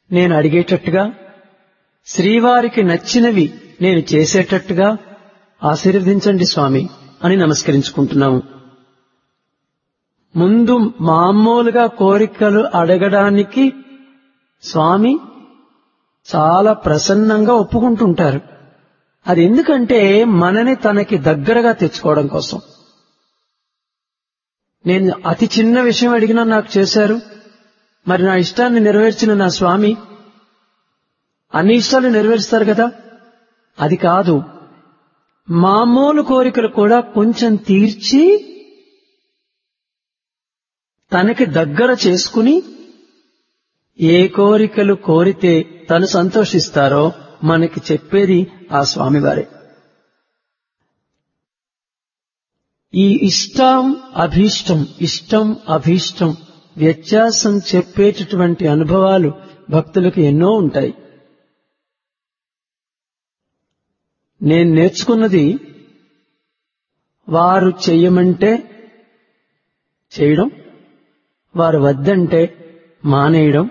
నేను అడిగేటట్టుగా శ్రీవారికి నచ్చినవి నేను చేసేటట్టుగా ఆశీర్వదించండి స్వామి అని నమస్కరించుకుంటున్నాము ముందు మామూలుగా కోరికలు అడగడానికి స్వామి చాలా ప్రసన్నంగా ఒప్పుకుంటుంటారు అది ఎందుకంటే మనని తనకి దగ్గరగా తెచ్చుకోవడం కోసం నేను అతి చిన్న విషయం అడిగినా నాకు చేశారు మరి నా ఇష్టాన్ని నెరవేర్చిన నా స్వామి అన్ని ఇష్టాలు నెరవేరుస్తారు కదా అది కాదు మామూలు కోరికలు కూడా కొంచెం తీర్చి తనకి దగ్గర చేసుకుని ఏ కోరికలు కోరితే తను సంతోషిస్తారో మనకి చెప్పేది ఆ స్వామివారే ఈ ఇష్టం అభీష్టం ఇష్టం అభీష్టం వ్యత్యాసం చెప్పేటటువంటి అనుభవాలు భక్తులకు ఎన్నో ఉంటాయి నేను నేర్చుకున్నది వారు చెయ్యమంటే చేయడం వారు వద్దంటే మానేయడం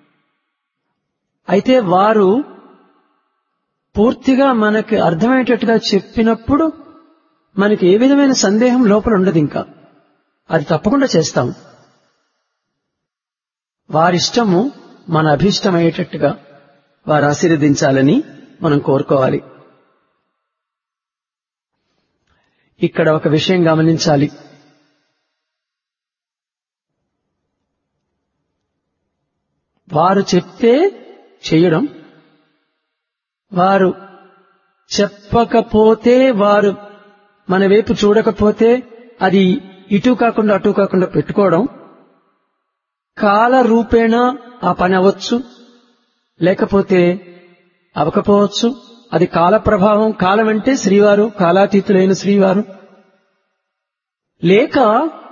అయితే వారు పూర్తిగా మనకి అర్థమయ్యేటట్టుగా చెప్పినప్పుడు మనకి ఏ విధమైన సందేహం లోపల ఉండదు ఇంకా అది తప్పకుండా చేస్తాం వారిష్టము మన అభీష్టమయ్యేటట్టుగా వారు ఆశీర్వదించాలని మనం కోరుకోవాలి ఇక్కడ ఒక విషయం గమనించాలి వారు చెప్తే చేయడం వారు చెప్పకపోతే వారు మన వైపు చూడకపోతే అది ఇటు కాకుండా అటు కాకుండా పెట్టుకోవడం కాల రూపేణ ఆ పని అవ్వచ్చు లేకపోతే అవకపోవచ్చు అది కాల ప్రభావం కాలం అంటే శ్రీవారు కాలాతీతులైన శ్రీవారు లేక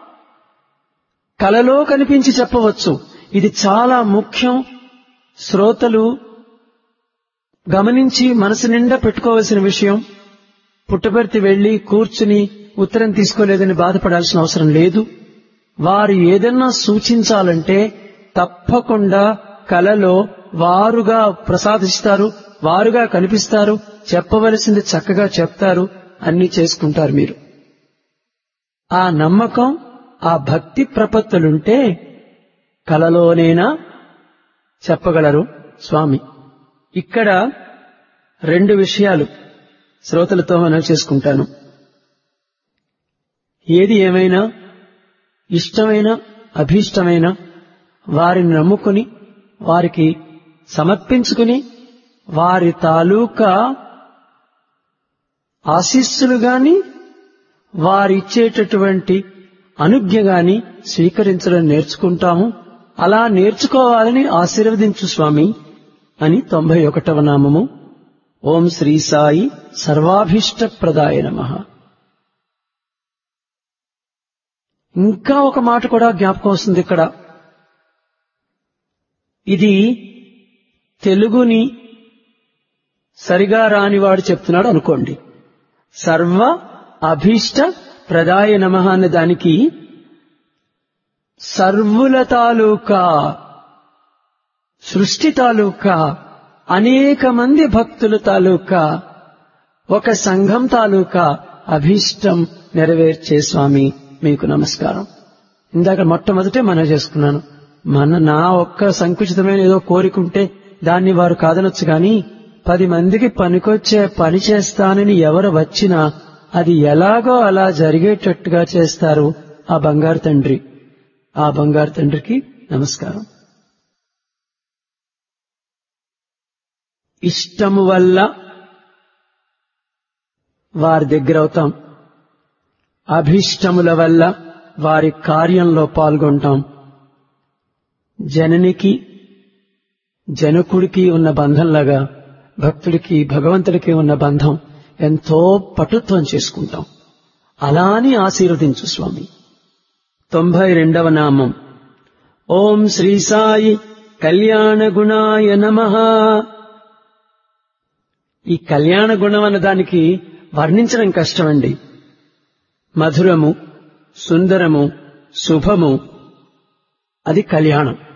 కలలో కనిపించి చెప్పవచ్చు ఇది చాలా ముఖ్యం శ్రోతలు గమనించి మనసు నిండా పెట్టుకోవాల్సిన విషయం పుట్టపర్తి వెళ్లి కూర్చుని ఉత్తరం తీసుకోలేదని బాధపడాల్సిన అవసరం లేదు వారు ఏదన్నా సూచించాలంటే తప్పకుండా కలలో వారుగా ప్రసాదిస్తారు వారుగా కనిపిస్తారు చెప్పవలసింది చక్కగా చెప్తారు అన్ని చేసుకుంటారు మీరు ఆ నమ్మకం ఆ భక్తి ప్రపత్తులుంటే కలలోనైనా చెప్పగలరు స్వామి ఇక్కడ రెండు విషయాలు శ్రోతలతో మనం చేసుకుంటాను ఏది ఏమైనా ఇష్టమైన అభీష్టమైన వారిని నమ్ముకుని వారికి సమర్పించుకుని వారి తాలూకా ఆశీస్సులు గాని వారిచ్చేటటువంటి అనుజ్ఞ గాని స్వీకరించడం నేర్చుకుంటాము అలా నేర్చుకోవాలని ఆశీర్వదించు స్వామి అని తొంభై ఒకటవ నామము ఓం శ్రీ సాయి సర్వాభీష్ట ప్రదాయ నమ ఇంకా ఒక మాట కూడా జ్ఞాపకం వస్తుంది ఇక్కడ ఇది తెలుగుని సరిగా రానివాడు చెప్తున్నాడు అనుకోండి సర్వ అభీష్ట ప్రదాయ నమ అన్న దానికి సర్వుల తాలూకా సృష్టి తాలూకా అనేక మంది భక్తుల తాలూకా ఒక సంఘం తాలూకా అభీష్టం నెరవేర్చే స్వామి మీకు నమస్కారం ఇందాక మొట్టమొదటే మనం చేసుకున్నాను మన నా ఒక్క సంకుచితమైన ఏదో కోరికుంటే దాన్ని వారు కాదనొచ్చు గాని పది మందికి పనికొచ్చే పని చేస్తానని ఎవరు వచ్చినా అది ఎలాగో అలా జరిగేటట్టుగా చేస్తారు ఆ బంగారు తండ్రి ఆ బంగారు తండ్రికి నమస్కారం ఇష్టము వల్ల వారి దగ్గర అవుతాం అభిష్టముల వల్ల వారి కార్యంలో పాల్గొంటాం జననికి జనకుడికి ఉన్న బంధంలాగా భక్తుడికి భగవంతుడికి ఉన్న బంధం ఎంతో పటుత్వం చేసుకుంటాం అలా అని ఆశీర్వదించు స్వామి తొంభై రెండవ నామం ఓం శ్రీ సాయి కళ్యాణ గుణాయ నమ ఈ కళ్యాణ గుణం అన్న దానికి వర్ణించడం కష్టమండి మధురము సుందరము శుభము అది కళ్యాణం